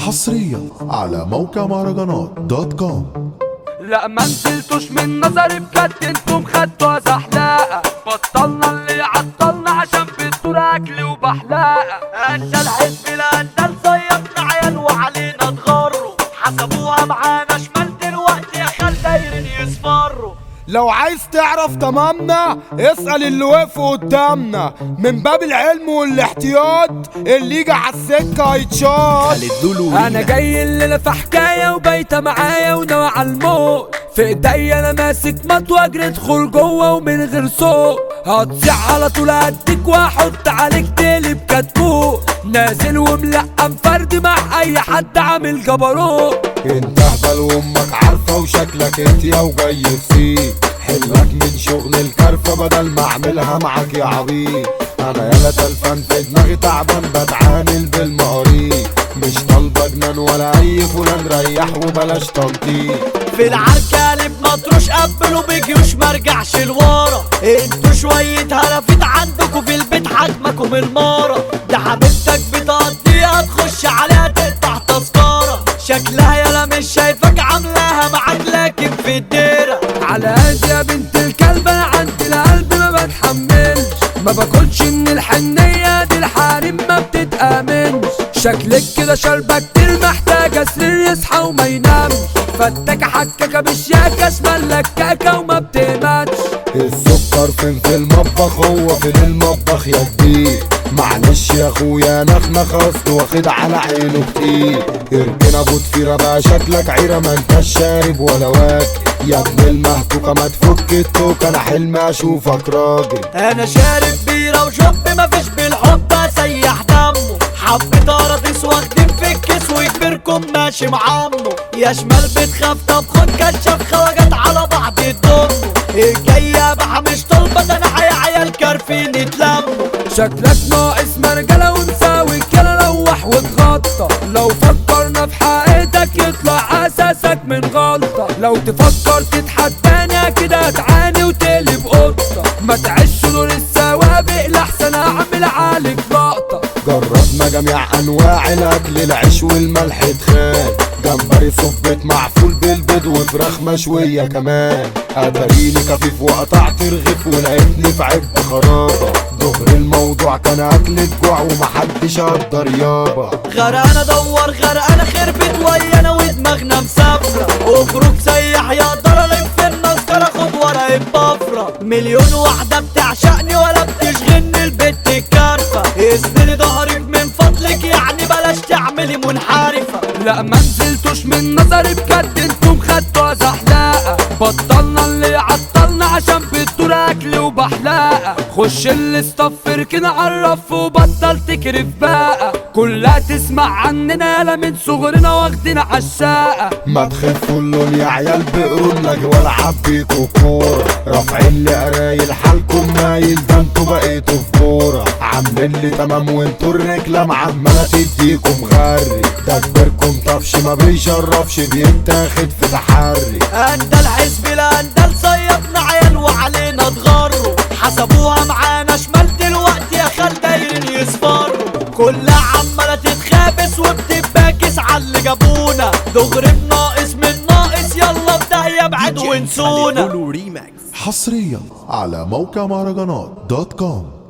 حصريا على موقع مهرجانات دوت كوم لا ما نزلتوش من نظري بجد انتم خدتوا زحلقه بطلنا اللي عطلنا عشان بتدور اكل وبحلقه انت الحزب لا انت صيبنا عيال وعلينا تغروا حسبوها معانا شمال دلوقتي يا خال دايرين يصفروا لو عايز تعرف تمامنا اسأل اللي وقفوا قدامنا من باب العلم والاحتياط اللي يجي على السكة هيتشاط انا جاي الليله في حكايه وبايته معايا ونوع على الموت في ايديا انا ماسك مطوه اجري ادخل جوه ومن غير صوت هتصيع على طول اديك واحط عليك تقلب كتكوت نازل وملقم فرد مع اي حد عامل جبروت انت اهبل وامك عارفة وشكلك انت يا وجاي فيه حلك من شغل الكرفة بدل ما اعملها معاك يا عبيط انا يالا تلفان في دماغي تعبان بتعامل بالمقاريط مش طالبة جنان ولا اي فلان ريح وبلاش تنطيط في العركة قلب مطروش قبلوا بجيوش مرجعش لورا انتوا شوية هرفت عندكوا في البيت حجمكم المارة ده حبيبتك بتقضيها تخش عليها تقطع تذكرة شكلها يالا مش شايفك عاملاها معاك لكن في الديرة على قد يا بنت الكلب انا عندي القلب ما بتحملش ما باكلش من الحنية دي الحريم ما بتتأمنش شكلك كده شاربة كتير محتاجة سرير يصحى وما ينامش فتاكة حكاكة بالشياكة شمال لكاكة وما بتماتش السكر فين في المطبخ هو فين المطبخ يا كبير معلش يا اخويا نخنخ اصل واخد على عينه كتير اركن ابو تفيرة بقى شكلك عيرة ما انتش شارب ولا واكل يا ابن المهتوكة ما تفك التوكة انا حلمي اشوفك راجل انا شارب بيرة وشوب مفيش بالحب اسيح دمه حبة قراطيس واخدين في الكيس وكبيركم ماشي معمه يا شمال بتخاف طب خد كشف خواجات على بعض الدم الجاية بقى مش طالبة ده انا يا عيال كارفين يتلموا شكلك ناقص مرجلة ونساوي كده لوح واتغطى لو فكرنا في حقيقتك يطلع اساسك من غلطة لو تفكر تتحداني كده هتعاني وتقلب قطة ما تعيش دور السوابق لحسن اعمل عليك لقطة جربنا جميع انواع الاكل العيش والملح اتخان جمبري صبة معفول بالبيض وفراخ مشوية كمان اتاريني خفيف وقطعت رغيف ولقيتني في عب خرابة دغر الموضوع كان اكل جوع ومحدش قدر يابا غرقانة ادور غرقانة خربت ويانا ودماغنا مسافرة اخرج سيح يا ترى لف النسكرة خد ورقة بفرة مليون واحدة بتعشقني ولا بتشغلني البت الكارفة اسندي ظهرك من فضلك يعني بلاش تعملي منحرفة لا ما نزلتوش من نظري بجد انتم خدتوا زحلقة بطلنا اللي عطلنا عشان بتدور اكل وبحلقة خش اللي استفر كده عرف وبطل تكرف بقى كلها تسمع عننا يالا من صغرنا واخدين عالشقة ما تخفوا اللون يا عيال بقرون لك ولا حبيتوا كورة رافعين لي قرايل حالكم مايل ده انتوا بقيتوا في كورة عاملين لي تمام وانتوا الرجلة عمالة تديكم غري ده كبركم طفش ما بيشرفش بيتاخد في تحري انت الحزب لا انت صيبنا عيال وعلينا تغروا حسبوها معانا شمال دلوقتي يا خال دايرين يصفروا كلها عمالة تتخابس وبتتباكس على اللي جابونا دغري بناقص من ناقص يلا بداية ابعد وانسونا حصريا على موقع مهرجانات دوت كوم